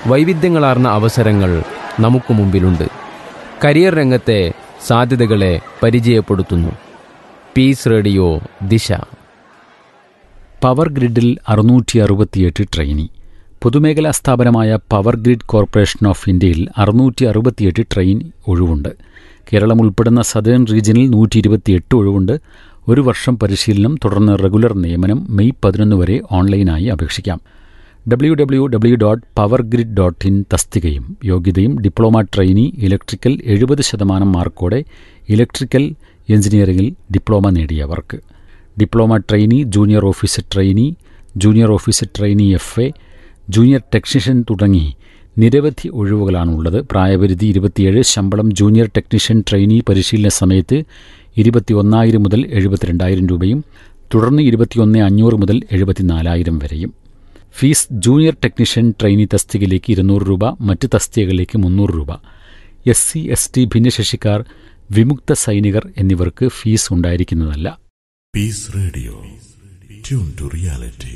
വൈവിധ്യങ്ങളാർന്ന അവസരങ്ങൾ നമുക്ക് മുമ്പിലുണ്ട് കരിയർ രംഗത്തെ സാധ്യതകളെ പരിചയപ്പെടുത്തുന്നു പീസ് റേഡിയോ ദിശ പവർ ഗ്രിഡിൽ അറുന്നൂറ്റി അറുപത്തിയെട്ട് ട്രെയിനി പൊതുമേഖലാ സ്ഥാപനമായ പവർ ഗ്രിഡ് കോർപ്പറേഷൻ ഓഫ് ഇന്ത്യയിൽ അറുന്നൂറ്റി അറുപത്തിയെട്ട് ട്രെയിൻ ഒഴിവുണ്ട് കേരളം ഉൾപ്പെടുന്ന സദേൺ റീജിയനിൽ നൂറ്റി ഇരുപത്തിയെട്ട് ഒഴിവുണ്ട് ഒരു വർഷം പരിശീലനം തുടർന്ന് റെഗുലർ നിയമനം മെയ് പതിനൊന്ന് വരെ ഓൺലൈനായി അപേക്ഷിക്കാം W W W dot power grid dot in തസ്തികയും യോഗ്യതയും ഡിപ്ലോമ ട്രെയിനി ഇലക്ട്രിക്കൽ എഴുപത് ശതമാനം മാർക്കോടെ ഇലക്ട്രിക്കൽ എഞ്ചിനീയറിംഗിൽ ഡിപ്ലോമ നേടിയവർക്ക് diploma trainee junior officer trainee junior officer trainee F A junior technician തുടങ്ങി നിരവധി ഒഴിവുകളാണുള്ളത് പ്രായപരിധി ഇരുപത്തിയേഴ് ശമ്പളം ജൂനിയർ ടെക്നീഷ്യൻ ട്രെയിനി പരിശീലന സമയത്ത് ഇരുപത്തി ഒന്നായിരം മുതൽ എഴുപത്തിരണ്ടായിരം രൂപയും തുടർന്ന് ഇരുപത്തിയൊന്ന് അഞ്ഞൂറ് മുതൽ എഴുപത്തിനാലായിരം വരെയും ഫീസ് ജൂനിയർ ടെക്നീഷ്യൻ ട്രെയിനി തസ്തികയിലേക്ക് ഇരുന്നൂറ് രൂപ മറ്റ് തസ്തികകളിലേക്ക് മുന്നൂറ് രൂപ എസ് സി എസ് ടി ഭിന്നശേഷിക്കാർ വിമുക്ത സൈനികർ എന്നിവർക്ക് ഫീസ് ഉണ്ടായിരിക്കുന്നതല്ല Peace Radio tune to reality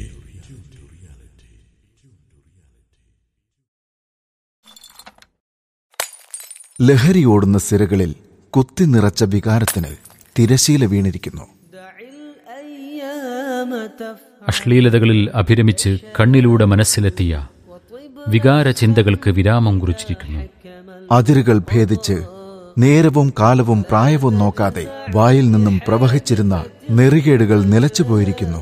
ലഹരിയോടുന്ന സിരകളിൽ കുത്തി നിറച്ച വികാരത്തിന് തിരശീല വീണിരിക്കുന്നു അശ്ലീലതകളിൽ അഭിരമിച്ച് കണ്ണിലൂടെ മനസ്സിലെത്തിയ വികാര ചിന്തകൾക്ക് വിരാമം കുറിച്ചിരിക്കുന്നു അതിരുകൾ ഭേദിച്ച് നേരവും കാലവും പ്രായവും നോക്കാതെ വായിൽ നിന്നും പ്രവഹിച്ചിരുന്ന നെറികേടുകൾ നിലച്ചുപോയിരിക്കുന്നു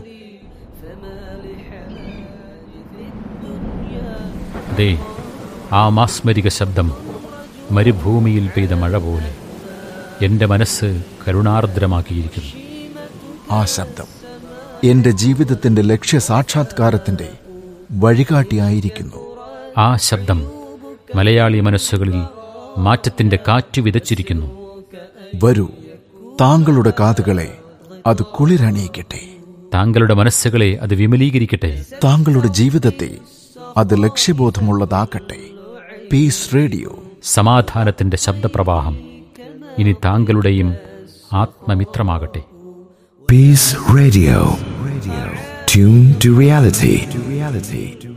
ദേ ആ മാസ്മരിക ശബ്ദം മരുഭൂമിയിൽ പെയ്ത മഴ പോലെ എൻ്റെ മനസ്സ് കരുണാർദ്രമാക്കിയിരിക്കുന്നു ആ ശബ്ദം എന്റെ ജീവിതത്തിന്റെ ലക്ഷ്യ സാക്ഷാത്കാരത്തിന്റെ വഴികാട്ടിയായിരിക്കുന്നു ആ ശബ്ദം മലയാളി മനസ്സുകളിൽ മാറ്റത്തിൻ്റെ കാറ്റ് വിതച്ചിരിക്കുന്നു വരൂ താങ്കളുടെ കാതുകളെ അത് കുളിരണിയിക്കട്ടെ താങ്കളുടെ മനസ്സുകളെ അത് വിമലീകരിക്കട്ടെ താങ്കളുടെ ജീവിതത്തെ അത് ലക്ഷ്യബോധമുള്ളതാക്കട്ടെ പീസ് റേഡിയോ സമാധാനത്തിൻ്റെ ശബ്ദപ്രവാഹം ഇനി താങ്കളുടെയും ആത്മമിത്രമാകട്ടെ Peace Radio. Radio. Tune to reality. To reality.